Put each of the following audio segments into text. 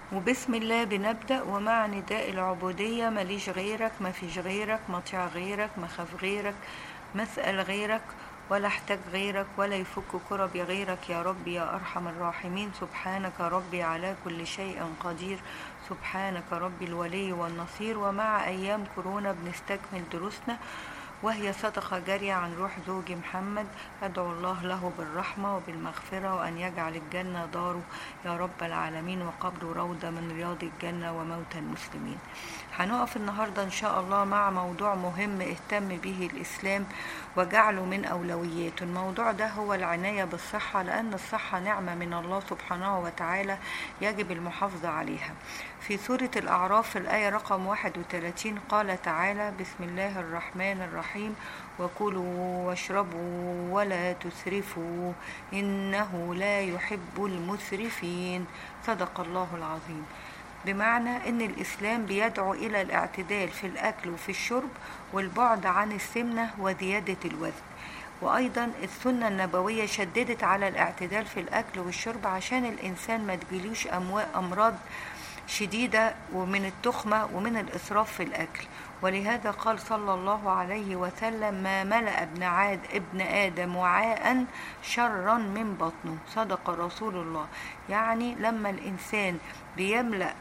وبسم الله بنبدأ ومع نداء العبودية ماليش غيرك ما فيش غيرك مطيع غيرك مخاف غيرك مسأل غيرك ولا احتاج غيرك ولا يفك كربي غيرك يا رب يا أرحم الراحمين سبحانك ربي على كل شيء قدير سبحانك ربي الولي والنصير ومع أيام كورونا بنستكمل دروسنا وهي صدقة جارية عن روح زوجي محمد أدعو الله له بالرحمة وبالمغفرة وأن يجعل الجنة داره يا رب العالمين وقبره روضة من رياض الجنة وموتى المسلمين هنقف النهاردة إن شاء الله مع موضوع مهم اهتم به الإسلام وجعله من أولوياته الموضوع ده هو العناية بالصحة لأن الصحة نعمة من الله سبحانه وتعالى يجب المحافظة عليها في سورة الأعراف في الآية رقم 31 قال تعالى بسم الله الرحمن الرحيم وكلوا واشربوا ولا تسرفوا إنه لا يحب المسرفين صدق الله العظيم بمعنى ان الاسلام بيدعو الى الاعتدال في الاكل وفي الشرب والبعد عن السمنه وزياده الوزن وايضا السنه النبويه شددت على الاعتدال في الاكل والشرب عشان الانسان ما تجيلوش امراض شديده ومن التخمه ومن الاسراف في الاكل ولهذا قال صلى الله عليه وسلم ما ملأ ابن عاد ابن آدم وعاء شرا من بطنه صدق رسول الله يعني لما الإنسان بيملأ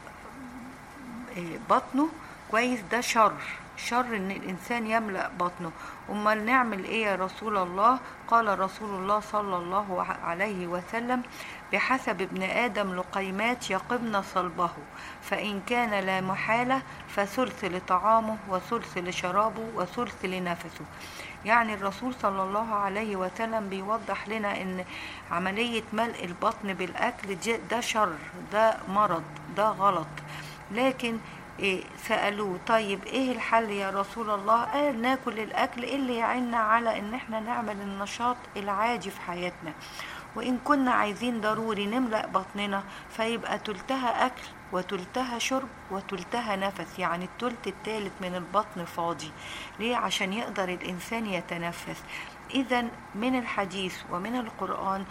بطنه كويس ده شر شر ان الانسان يملا بطنه امال نعمل ايه يا رسول الله قال رسول الله صلى الله عليه وسلم بحسب ابن ادم لقيمات يقبن صلبه فان كان لا محاله فثلث لطعامه وثلث لشرابه وثلث لنفسه يعني الرسول صلى الله عليه وسلم بيوضح لنا ان عمليه ملء البطن بالاكل ده شر ده مرض ده غلط لكن إيه سألوه طيب ايه الحل يا رسول الله قال ناكل الاكل اللي يعيننا على ان احنا نعمل النشاط العادي في حياتنا وان كنا عايزين ضروري نملأ بطننا فيبقى تلتها اكل وتلتها شرب وتلتها نفس يعني التلت التالت من البطن فاضي ليه عشان يقدر الانسان يتنفس اذا من الحديث ومن القرآن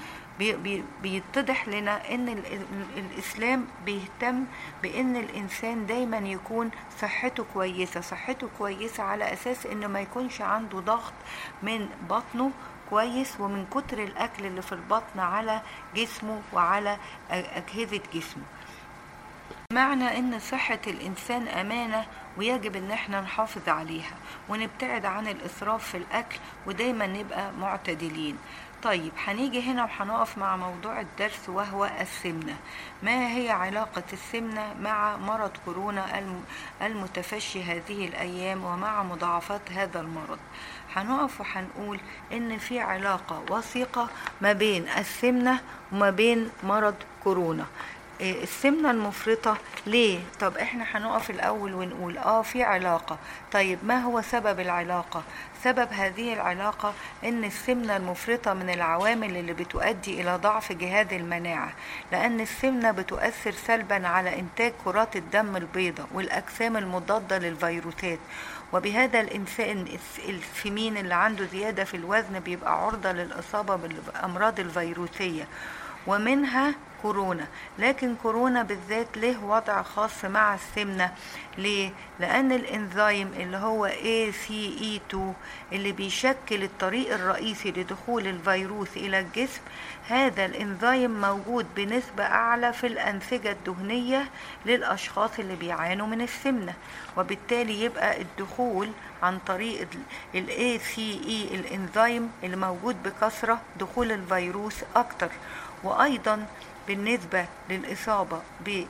بيتضح لنا ان الاسلام بيهتم بان الانسان دايما يكون صحته كويسه صحته كويسه على اساس انه ما يكونش عنده ضغط من بطنه كويس ومن كتر الاكل اللي في البطن على جسمه وعلى اجهزه جسمه معنى ان صحة الانسان امانة ويجب ان احنا نحافظ عليها ونبتعد عن الاسراف في الاكل ودايما نبقى معتدلين طيب هنيجي هنا وهنقف مع موضوع الدرس وهو السمنة ما هي علاقة السمنة مع مرض كورونا المتفشي هذه الأيام ومع مضاعفات هذا المرض هنقف وهنقول إن في علاقة وثيقة ما بين السمنة وما بين مرض كورونا السمنة المفرطة ليه؟ طب احنا هنقف الأول ونقول اه في علاقة طيب ما هو سبب العلاقة؟ سبب هذه العلاقة ان السمنة المفرطة من العوامل اللي بتؤدي الى ضعف جهاز المناعة لان السمنة بتؤثر سلبا على انتاج كرات الدم البيضاء والاجسام المضادة للفيروسات وبهذا الإنسان السمين اللي عنده زيادة في الوزن بيبقى عرضة للإصابة بالأمراض الفيروسية ومنها كورونا لكن كورونا بالذات له وضع خاص مع السمنة ليه؟ لأن الإنزيم اللي هو ACE2 اللي بيشكل الطريق الرئيسي لدخول الفيروس إلى الجسم هذا الإنزيم موجود بنسبة أعلى في الأنسجة الدهنية للأشخاص اللي بيعانوا من السمنة وبالتالي يبقى الدخول عن طريق ال ACE الإنزيم اللي موجود بكثرة دخول الفيروس أكتر وأيضا بالنسبة للإصابة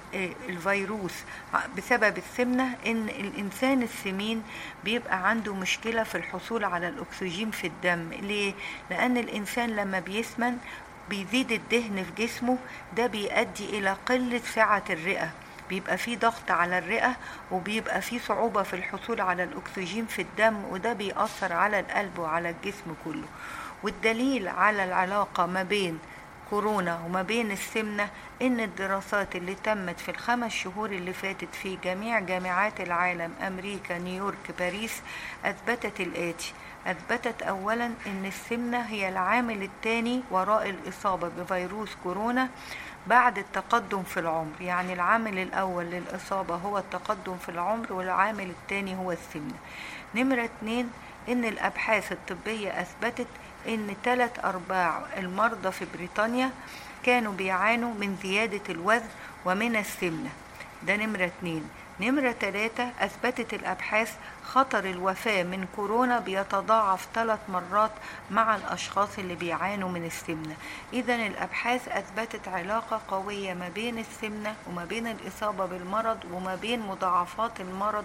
بالفيروس بسبب السمنة إن الإنسان السمين بيبقى عنده مشكلة في الحصول على الأكسجين في الدم ليه؟ لأن الإنسان لما بيسمن بيزيد الدهن في جسمه ده بيؤدي إلى قلة سعة الرئة بيبقى في ضغط على الرئة وبيبقى في صعوبة في الحصول على الأكسجين في الدم وده بيأثر على القلب وعلى الجسم كله والدليل على العلاقة ما بين كورونا وما بين السمنة إن الدراسات اللي تمت في الخمس شهور اللي فاتت في جميع جامعات العالم أمريكا نيويورك باريس أثبتت الآتي أثبتت أولا أن السمنة هي العامل الثاني وراء الإصابة بفيروس كورونا بعد التقدم في العمر يعني العامل الأول للإصابة هو التقدم في العمر والعامل الثاني هو السمنة نمرة اتنين إن الأبحاث الطبية أثبتت إن ثلاث أرباع المرضى في بريطانيا كانوا بيعانوا من زيادة الوزن ومن السمنة ده نمرة اتنين نمرة تلاتة أثبتت الأبحاث خطر الوفاة من كورونا بيتضاعف ثلاث مرات مع الأشخاص اللي بيعانوا من السمنة إذا الأبحاث أثبتت علاقة قوية ما بين السمنة وما بين الإصابة بالمرض وما بين مضاعفات المرض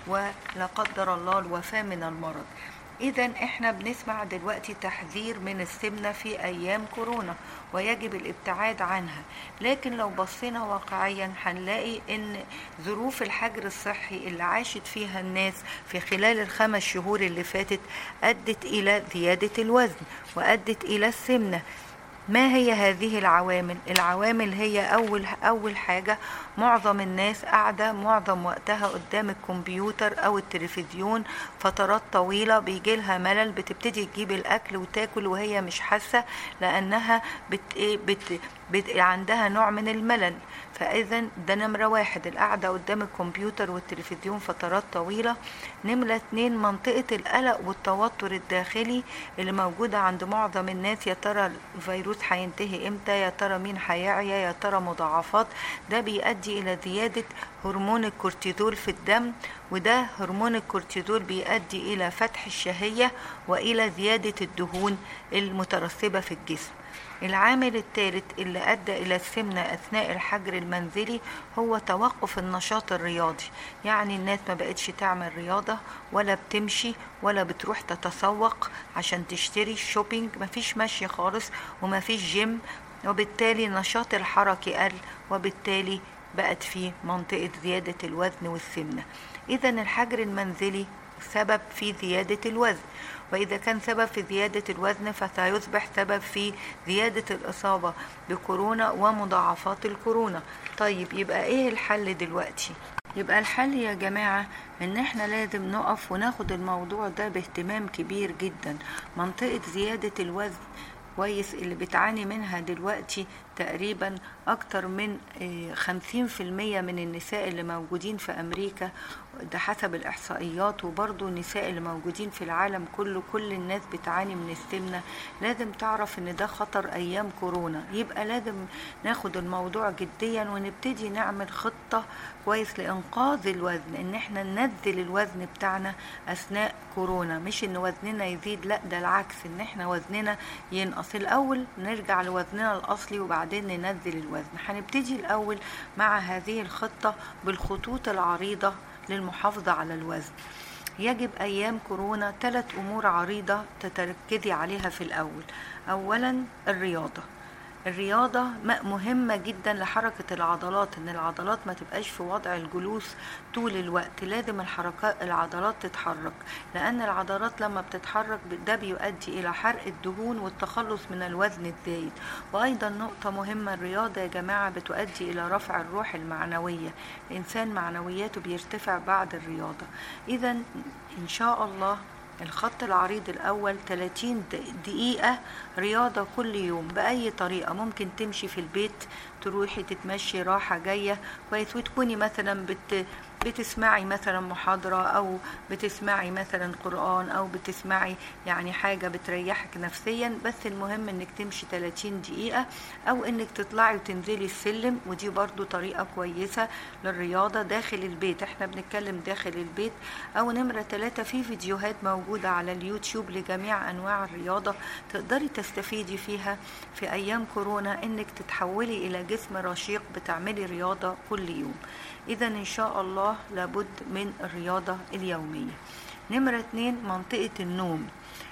ولا قدر الله الوفاة من المرض إذا إحنا بنسمع دلوقتي تحذير من السمنة في أيام كورونا ويجب الابتعاد عنها لكن لو بصينا واقعيا هنلاقي إن ظروف الحجر الصحي اللي عاشت فيها الناس في خلال الخمس شهور اللي فاتت أدت إلى زيادة الوزن وأدت إلى السمنة ما هي هذه العوامل العوامل هي أول, أول حاجة معظم الناس قاعدة معظم وقتها قدام الكمبيوتر أو التلفزيون فترات طويلة بيجي لها ملل بتبتدي تجيب الأكل وتاكل وهي مش حاسة لأنها بت بت بت عندها نوع من الملل فإذا ده نمرة واحد القعدة قدام الكمبيوتر والتلفزيون فترات طويلة نمرة اتنين منطقة القلق والتوتر الداخلي اللي موجودة عند معظم الناس يا ترى الفيروس هينتهي امتى يا ترى مين هيعيا يا ترى مضاعفات ده بيؤدي إلى زيادة هرمون الكورتيزول في الدم وده هرمون الكورتيزول بيؤدي إلى فتح الشهية وإلى زيادة الدهون المترسبة في الجسم العامل الثالث اللي أدى إلى السمنة أثناء الحجر المنزلي هو توقف النشاط الرياضي يعني الناس ما بقتش تعمل رياضة ولا بتمشي ولا بتروح تتسوق عشان تشتري شوبينج مفيش مشي خالص ومفيش جيم وبالتالي النشاط الحركي قل وبالتالي بقت في منطقة زيادة الوزن والسمنة إذا الحجر المنزلي سبب في زيادة الوزن وإذا كان سبب في زيادة الوزن فسيصبح سبب في زيادة الإصابة بكورونا ومضاعفات الكورونا طيب يبقى إيه الحل دلوقتي؟ يبقى الحل يا جماعة ان احنا لازم نقف وناخد الموضوع ده باهتمام كبير جدا منطقة زيادة الوزن كويس اللي بتعاني منها دلوقتي تقريبا أكتر من خمسين في المية من النساء اللي موجودين في أمريكا ده حسب الإحصائيات وبرضو النساء اللي موجودين في العالم كله كل الناس بتعاني من السمنة لازم تعرف إن ده خطر أيام كورونا يبقى لازم ناخد الموضوع جديا ونبتدي نعمل خطة كويس لإنقاذ الوزن إن احنا ننزل الوزن بتاعنا أثناء كورونا مش إن وزننا يزيد لا ده العكس إن احنا وزننا ينقص الأول نرجع لوزننا الأصلي وبعدين ننزل الوزن هنبتدي الأول مع هذه الخطة بالخطوط العريضة للمحافظة على الوزن يجب أيام كورونا ثلاث أمور عريضة تتركزي عليها في الأول أولا الرياضة الرياضة مهمة جدا لحركة العضلات ان العضلات ما تبقاش في وضع الجلوس طول الوقت لازم الحركات العضلات تتحرك لان العضلات لما بتتحرك ده بيؤدي الى حرق الدهون والتخلص من الوزن الزايد وايضا نقطة مهمة الرياضة يا جماعة بتؤدي الى رفع الروح المعنوية الانسان معنوياته بيرتفع بعد الرياضة اذا ان شاء الله الخط العريض الأول 30 دقيقة رياضة كل يوم بأي طريقة ممكن تمشي في البيت تروحي تتمشي راحة جاية كويس وتكوني مثلا بت بتسمعي مثلا محاضرة أو بتسمعي مثلا قرآن أو بتسمعي يعني حاجة بتريحك نفسيا بس المهم إنك تمشي 30 دقيقة أو إنك تطلعي وتنزلي السلم ودي برضو طريقة كويسة للرياضة داخل البيت احنا بنتكلم داخل البيت أو نمرة ثلاثة في فيديوهات موجودة على اليوتيوب لجميع أنواع الرياضة تقدري تستفيدي فيها في أيام كورونا إنك تتحولي إلى جسم رشيق بتعملي رياضة كل يوم إذا إن شاء الله لابد من الرياضة اليومية نمرة اتنين منطقة النوم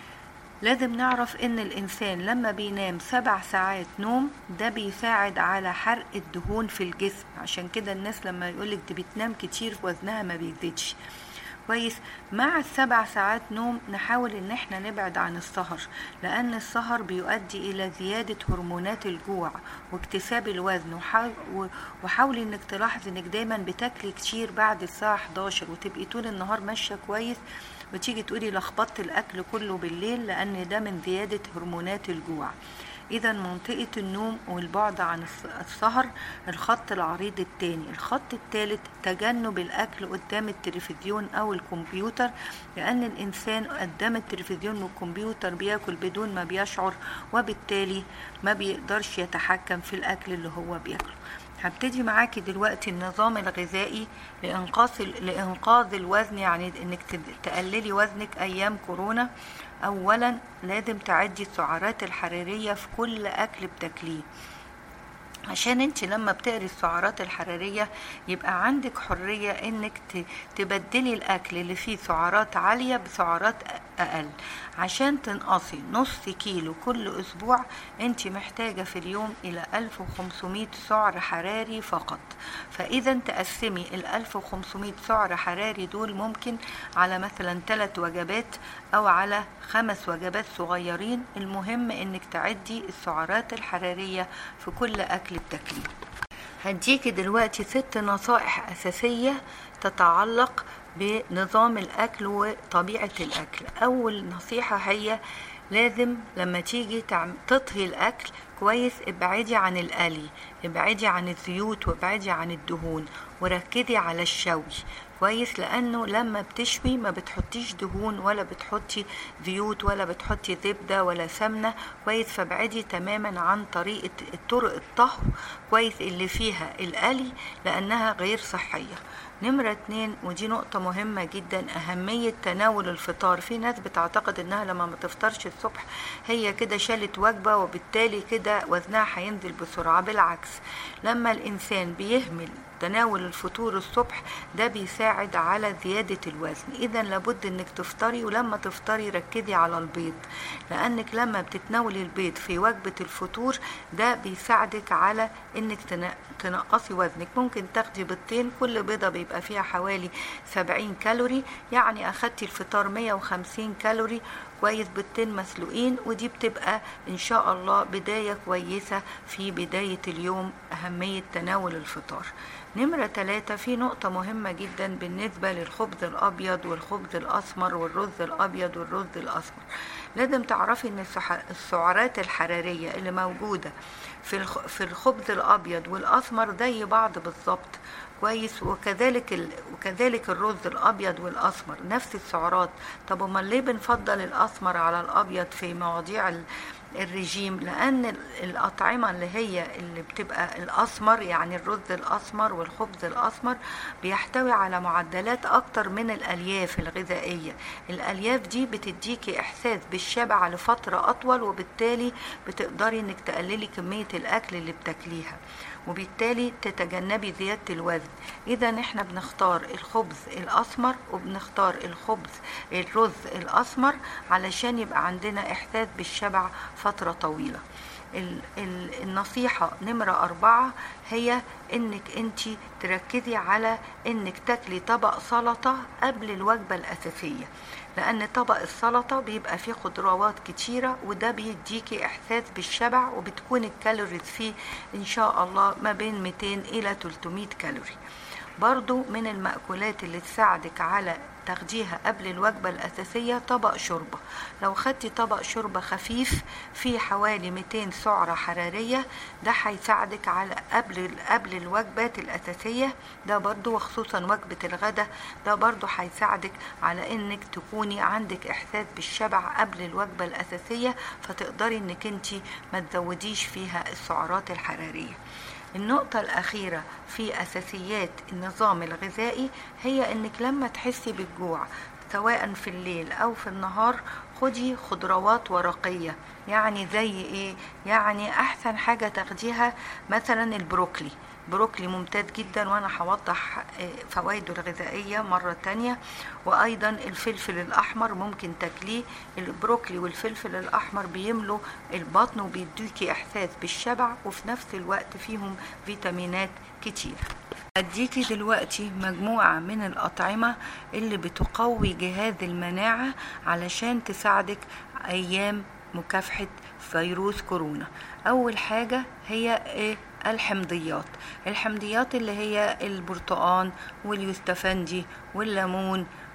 لازم نعرف ان الانسان لما بينام سبع ساعات نوم ده بيساعد على حرق الدهون في الجسم عشان كده الناس لما يقولك دي بتنام كتير وزنها ما بيزيدش كويس مع السبع ساعات نوم نحاول ان احنا نبعد عن السهر لان السهر بيؤدي الى زيادة هرمونات الجوع واكتساب الوزن وحاولي انك تلاحظي انك دايما بتاكلي كتير بعد الساعة 11 وتبقي طول النهار ماشية كويس وتيجي تقولي لخبطت الاكل كله بالليل لان ده من زيادة هرمونات الجوع إذا منطقة النوم والبعد عن الس- السهر الخط العريض الثاني الخط الثالث تجنب الأكل قدام التلفزيون أو الكمبيوتر لأن الإنسان قدام التلفزيون والكمبيوتر بياكل بدون ما بيشعر وبالتالي ما بيقدرش يتحكم في الأكل اللي هو بياكله هبتدي معاكي دلوقتي النظام الغذائي لإنقاذ لإنقاذ الوزن يعني إنك تد- تقللي وزنك أيام كورونا أولا لازم تعدي السعرات الحرارية في كل أكل بتاكليه عشان انت لما بتقري السعرات الحرارية يبقى عندك حرية انك ت- تبدلي الاكل اللي فيه سعرات عالية بسعرات أ- اقل عشان تنقصي نص كيلو كل اسبوع انت محتاجة في اليوم الى 1500 سعر حراري فقط فاذا تقسمي ال 1500 سعر حراري دول ممكن على مثلا ثلاث وجبات او على خمس وجبات صغيرين المهم انك تعدي السعرات الحرارية في كل اكل بتاكليه هديكي دلوقتي ست نصائح أساسية تتعلق بنظام الأكل وطبيعة الأكل أول نصيحة هي لازم لما تيجي تعم- تطهي الأكل كويس ابعدي عن القلي ابعدي عن الزيوت وابعدي عن الدهون وركزي على الشوي كويس لانه لما بتشوي ما بتحطيش دهون ولا بتحطي زيوت ولا بتحطي زبده ولا سمنه كويس فابعدي تماما عن طريقه طرق الطهو كويس اللي فيها القلي لانها غير صحيه نمرة اتنين ودي نقطة مهمة جدا أهمية تناول الفطار في ناس بتعتقد إنها لما ما تفطرش الصبح هي كده شالت وجبة وبالتالي كده وزنها هينزل بسرعة بالعكس لما الإنسان بيهمل تناول الفطور الصبح ده بيساعد على زيادة الوزن إذا لابد إنك تفطري ولما تفطري ركزي على البيض لأنك لما بتتناولي البيض في وجبة الفطور ده بيساعدك على إنك تن- تنقصي وزنك ممكن تاخدي بيضتين كل بيضة بيبقى فيها حوالي 70 كالوري يعني أخدتي الفطار 150 كالوري كويس بيضتين مسلوقين ودي بتبقى إن شاء الله بداية كويسة في بداية اليوم أهمية تناول الفطار نمرة ثلاثة في نقطة مهمة جدا بالنسبة للخبز الأبيض والخبز الأسمر والرز الأبيض والرز الأسمر لازم تعرفي إن السح- السعرات الحرارية اللي موجودة في الخ- في الخبز الأبيض والأسمر زي بعض بالظبط كويس وكذلك ال... وكذلك الرز الابيض والاسمر نفس السعرات طب امال ليه بنفضل الاسمر على الابيض في مواضيع ال... الرجيم لان ال- الاطعمه اللي هي اللي بتبقى الاسمر يعني الرز الاسمر والخبز الاسمر بيحتوي على معدلات اكتر من الالياف الغذائيه الالياف دي بتديكي احساس بالشبع لفتره اطول وبالتالي بتقدري انك تقللي كميه الاكل اللي بتاكليها وبالتالي تتجنبي زيادة الوزن إذا إحنا بنختار الخبز الأسمر وبنختار الخبز الرز الأسمر علشان يبقى عندنا إحساس بالشبع فترة طويلة ال- ال- النصيحة نمرة أربعة هي إنك أنت تركزي على إنك تاكلي طبق سلطة قبل الوجبة الأساسية لأن طبق السلطة بيبقى فيه خضروات كتيرة وده بيديكي إحساس بالشبع وبتكون الكالوريز فيه إن شاء الله ما بين 200 إلى 300 كالوري برضو من المأكولات اللي تساعدك على تاخديها قبل الوجبة الأساسية طبق شوربة لو خدتي طبق شوربة خفيف فيه حوالي 200 سعرة حرارية ده هيساعدك على قبل قبل الوجبات الأساسية ده برضو وخصوصا وجبة الغداء ده برضو هيساعدك على انك تكوني عندك احساس بالشبع قبل الوجبة الأساسية فتقدري انك انت ما تزوديش فيها السعرات الحرارية النقطة الأخيرة في أساسيات النظام الغذائي هي إنك لما تحسي بالجوع سواء في الليل أو في النهار خدي خضروات ورقية يعني زي إيه؟ يعني أحسن حاجة تاخديها مثلا البروكلي بروكلي ممتاز جدا وانا هوضح آه، فوائده الغذائية مرة تانية وايضا الفلفل الاحمر ممكن تاكليه البروكلي والفلفل الاحمر بيملوا البطن وبيديكي احساس بالشبع وفي نفس الوقت فيهم فيتامينات كتير أديكي دلوقتي مجموعة من الأطعمة اللي بتقوي جهاز المناعة علشان تساعدك أيام مكافحة فيروس كورونا أول حاجة هي إيه الحمضيات الحمضيات اللي هي البرتقان واليوستفندي والليمون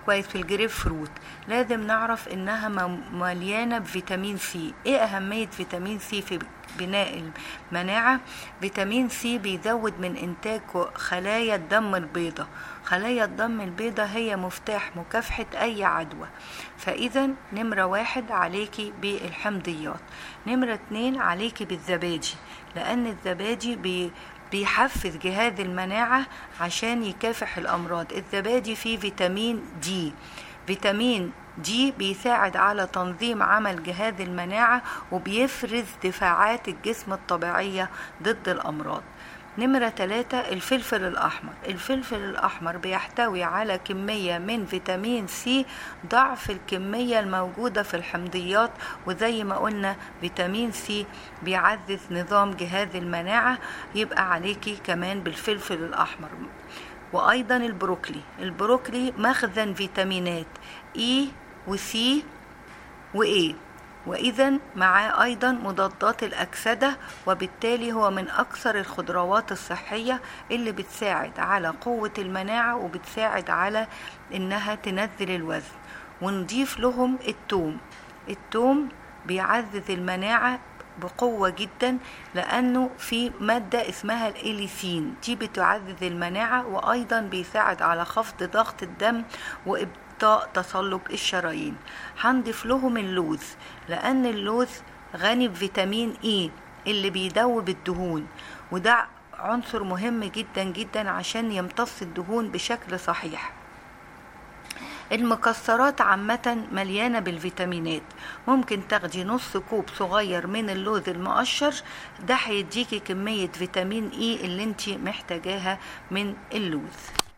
كويس في الجريب فروت لازم نعرف انها م- مليانه بفيتامين سي ايه اهميه فيتامين سي في بناء المناعه فيتامين سي بيزود من انتاج خلايا الدم البيضاء خلايا الدم البيضاء هي مفتاح مكافحه اي عدوى فاذا نمره واحد عليكي بالحمضيات نمره اتنين عليكي بالزبادي لان الزبادي بي بيحفز جهاز المناعة عشان يكافح الأمراض الزبادي فيه فيتامين دي فيتامين دي بيساعد على تنظيم عمل جهاز المناعة وبيفرز دفاعات الجسم الطبيعية ضد الأمراض نمرة ثلاثة الفلفل الأحمر الفلفل الأحمر بيحتوي على كمية من فيتامين سي ضعف الكمية الموجودة في الحمضيات وزي ما قلنا فيتامين سي بيعزز نظام جهاز المناعة يبقى عليكي كمان بالفلفل الأحمر وأيضا البروكلي البروكلي مخزن فيتامينات إي وسي وإيه وإذا معاه أيضا مضادات الأكسدة وبالتالي هو من أكثر الخضروات الصحية اللي بتساعد على قوة المناعة وبتساعد على إنها تنزل الوزن ونضيف لهم التوم التوم بيعزز المناعة بقوة جدا لأنه في مادة اسمها الإليسين دي بتعزز المناعة وأيضا بيساعد على خفض ضغط الدم وإبطاء تصلب الشرايين هنضيف لهم اللوز لأن اللوز غني بفيتامين إي اللي بيدوب الدهون وده عنصر مهم جدا جدا عشان يمتص الدهون بشكل صحيح المكسرات عامة مليانة بالفيتامينات ممكن تاخدي نص كوب صغير من اللوز المقشر ده هيديكي كمية فيتامين اي اللي انت محتاجاها من اللوز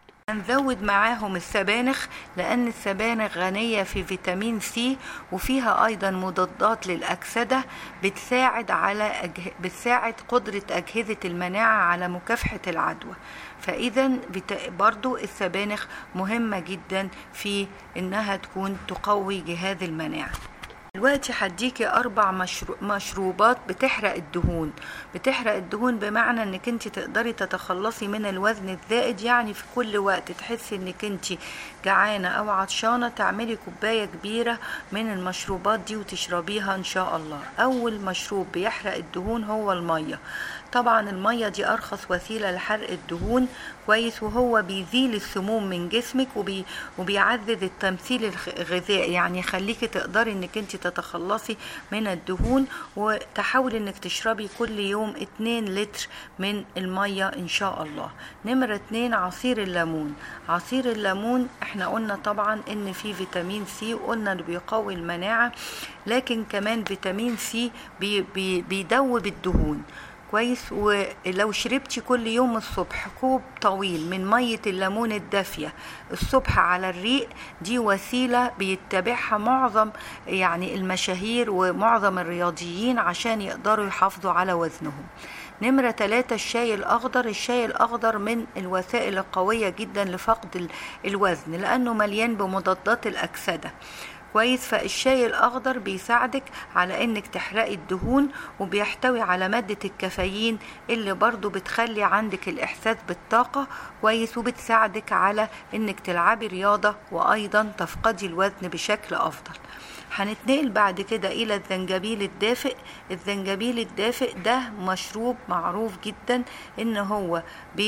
هنزود معاهم السبانخ لأن السبانخ غنية في فيتامين سي وفيها أيضا مضادات للأكسدة بتساعد على أجه... بتساعد قدرة أجهزة المناعة على مكافحة العدوى فإذا بت... برضو السبانخ مهمة جدا في إنها تكون تقوي جهاز المناعة دلوقتي هديكي اربع مشرو... مشروبات بتحرق الدهون بتحرق الدهون بمعنى انك انت تقدري تتخلصي من الوزن الزائد يعني في كل وقت تحسي انك انت جعانه او عطشانه تعملي كوبايه كبيره من المشروبات دي وتشربيها ان شاء الله اول مشروب بيحرق الدهون هو الميه طبعا المية دي أرخص وسيلة لحرق الدهون كويس وهو بيزيل السموم من جسمك وبي وبيعزز التمثيل الغذائي يعني يخليكي تقدري انك انت تتخلصي من الدهون وتحاولي انك تشربي كل يوم 2 لتر من المية ان شاء الله نمرة 2 عصير الليمون عصير الليمون احنا قلنا طبعا ان فيه فيتامين سي وقلنا انه بيقوي المناعة لكن كمان فيتامين سي بي بي بيدوب الدهون كويس ولو شربتي كل يوم الصبح كوب طويل من مية الليمون الدافية الصبح على الريق دي وسيلة بيتبعها معظم يعني المشاهير ومعظم الرياضيين عشان يقدروا يحافظوا على وزنهم نمرة ثلاثة الشاي الأخضر الشاي الأخضر من الوسائل القوية جدا لفقد الوزن لأنه مليان بمضادات الأكسدة كويس فالشاي الاخضر بيساعدك على انك تحرقي الدهون وبيحتوي على مادة الكافيين اللي برضو بتخلي عندك الاحساس بالطاقة كويس وبتساعدك على انك تلعبي رياضة وايضا تفقدي الوزن بشكل افضل هنتنقل بعد كده الى الزنجبيل الدافئ الزنجبيل الدافئ ده مشروب معروف جدا ان هو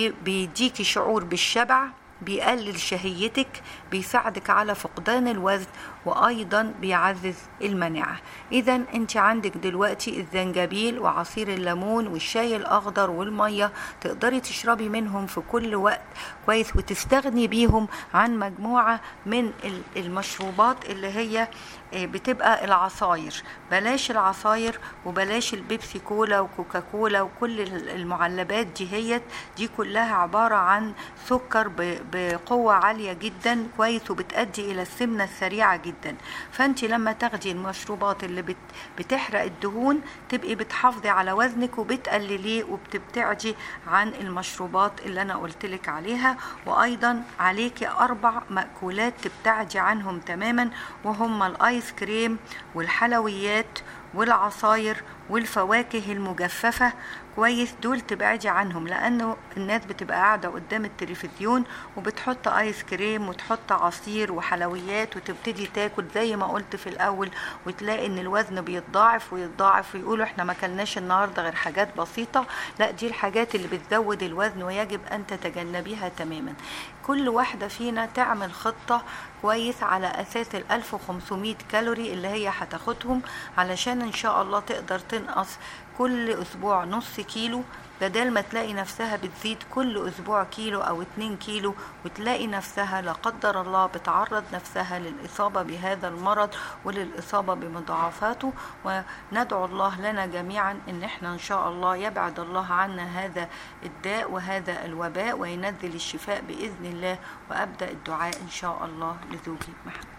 بيديكي شعور بالشبع بيقلل شهيتك بيساعدك على فقدان الوزن وايضا بيعزز المناعه اذا انت عندك دلوقتي الزنجبيل وعصير الليمون والشاي الاخضر والميه تقدري تشربي منهم في كل وقت كويس وتستغني بيهم عن مجموعه من المشروبات اللي هي بتبقى العصاير بلاش العصاير وبلاش البيبسي كولا وكوكا كولا وكل المعلبات دي هي دي كلها عبارة عن سكر بقوة عالية جدا كويس وبتؤدي إلى السمنة السريعة جدا فأنت لما تاخدي المشروبات اللي بت بتحرق الدهون تبقي بتحافظي على وزنك وبتقلليه وبتبتعدي عن المشروبات اللي أنا قلتلك عليها وأيضا عليكي أربع مأكولات تبتعدي عنهم تماما وهم الآيس كريم والحلويات والعصاير والفواكه المجففة كويس دول تبعدي عنهم لأنه الناس بتبقى قاعدة قدام التلفزيون وبتحط آيس كريم وتحط عصير وحلويات وتبتدي تاكل زي ما قلت في الأول وتلاقي إن الوزن بيتضاعف ويتضاعف ويقولوا إحنا ما كلناش النهاردة غير حاجات بسيطة لا دي الحاجات اللي بتزود الوزن ويجب أن تتجنبيها تماما كل واحدة فينا تعمل خطة كويس على أساس ال 1500 كالوري اللي هي هتاخدهم علشان إن شاء الله تقدر تنقص كل أسبوع نص كيلو بدل ما تلاقي نفسها بتزيد كل أسبوع كيلو أو اتنين كيلو وتلاقي نفسها لا قدر الله بتعرض نفسها للإصابة بهذا المرض وللإصابة بمضاعفاته وندعو الله لنا جميعا إن احنا إن شاء الله يبعد الله عنا هذا الداء وهذا الوباء وينزل الشفاء بإذن الله وأبدأ الدعاء إن شاء الله لزوجي محمد